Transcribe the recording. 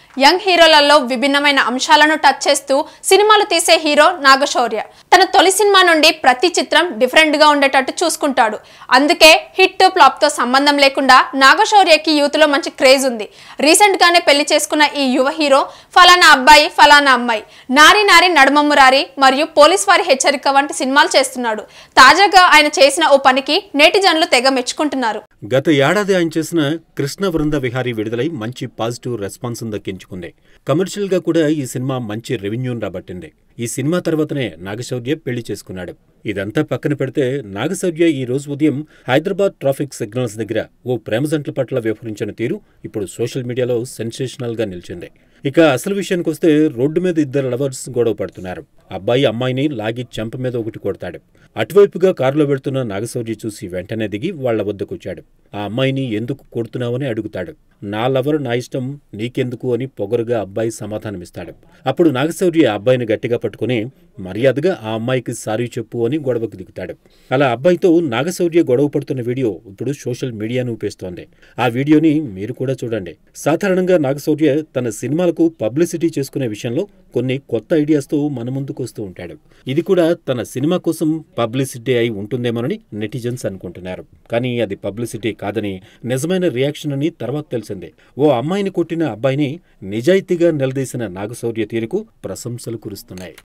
young హీరోలలో విభిన్నమైన అంశాలను touch చేస్తూ సినిమాలు తీసే హీరో నాగశౌర్య తన తొలి సినిమా నుండి ప్రతి చిత్రం డిఫరెంట్ గా ఉండేటట్టు చూసుకుంటాడు అందుకే హిట్ ఫ్లాప్ తో సంబంధం లేకుండా నాగశౌర్యకి యూత్ లో మంచి క్రేజ్ ఉంది రీసెంట్ గానే పెళ్లి చేసుకున్న ఈ యువ హీరో ఫలానా అబ్బాయి ఫలానా అమ్మాయి నారి నారి నడుమమ్ము రారి మరియు పోలీస్ వారి హెచ్చరిక వంటి సినిమాలు చేస్తున్నాడు తాజాగా ఆయన చేసిన ఓ పనికి నేటిజన్లు తెగ మెచ్చుకుంటున్నారు గత ఏడాది ఆయన చేసిన కృష్ణ వృంద విహారీ విడుదలై మంచి పాజిటివ్ రెస్పాన్స్ దక్కించుకుంది కమర్షియల్ గా కూడా ఈ సినిమా మంచి రెవెన్యూని రాబట్టింది ఈ సినిమా తర్వాతనే నాగశౌర్య పెళ్లి చేసుకున్నాడు ఇదంతా పక్కన పెడితే నాగశౌర్య ఈ రోజు ఉదయం హైదరాబాద్ ట్రాఫిక్ సిగ్నల్స్ దగ్గర ఓ ప్రేమ జంటల పట్ల వ్యవహరించిన తీరు ఇప్పుడు సోషల్ మీడియాలో సెన్సేషనల్ గా నిలిచింది ఇక అసలు విషయానికి వస్తే రోడ్డు మీద ఇద్దరు లవర్స్ గొడవ పడుతున్నారు అబ్బాయి అమ్మాయిని లాగి చెంప మీద ఒకటి కొడతాడు అటువైపుగా కారులో వెళ్తున్న నాగశౌర్య చూసి వెంటనే దిగి వాళ్ల వద్దకొచ్చాడు ఆ అమ్మాయిని ఎందుకు కొడుతున్నావని అడుగుతాడు నా లవర్ నా ఇష్టం నీకెందుకు అని పొగరుగా అబ్బాయి సమాధానమిస్తాడు అప్పుడు నాగశౌర్య ఆ అబ్బాయిని గట్టిగా పట్టుకుని మర్యాదగా ఆ అమ్మాయికి సారీ చెప్పు అని గొడవకు దిగుతాడు అలా అబ్బాయితో నాగశౌర్య గొడవ పడుతున్న వీడియో ఇప్పుడు సోషల్ మీడియాను ఊపేస్తోంది ఆ వీడియోని మీరు కూడా చూడండి సాధారణంగా నాగశౌర్య తన సినిమాలకు పబ్లిసిటీ చేసుకునే విషయంలో కొన్ని కొత్త ఐడియాస్తో మన ముందుకు వస్తూ ఉంటాడు ఇది కూడా తన సినిమా కోసం పబ్లిసిటీ అయి ఉంటుందేమోనని నెటిజన్స్ అనుకుంటున్నారు కానీ అది పబ్లిసిటీ కాదని నిజమైన రియాక్షన్ అని తర్వాత తెలిసిందే ఓ అమ్మాయిని కొట్టిన అబ్బాయిని నిజాయితీగా నిలదీసిన నాగశౌర్య తీరుకు ప్రశంసలు కురుస్తున్నాయి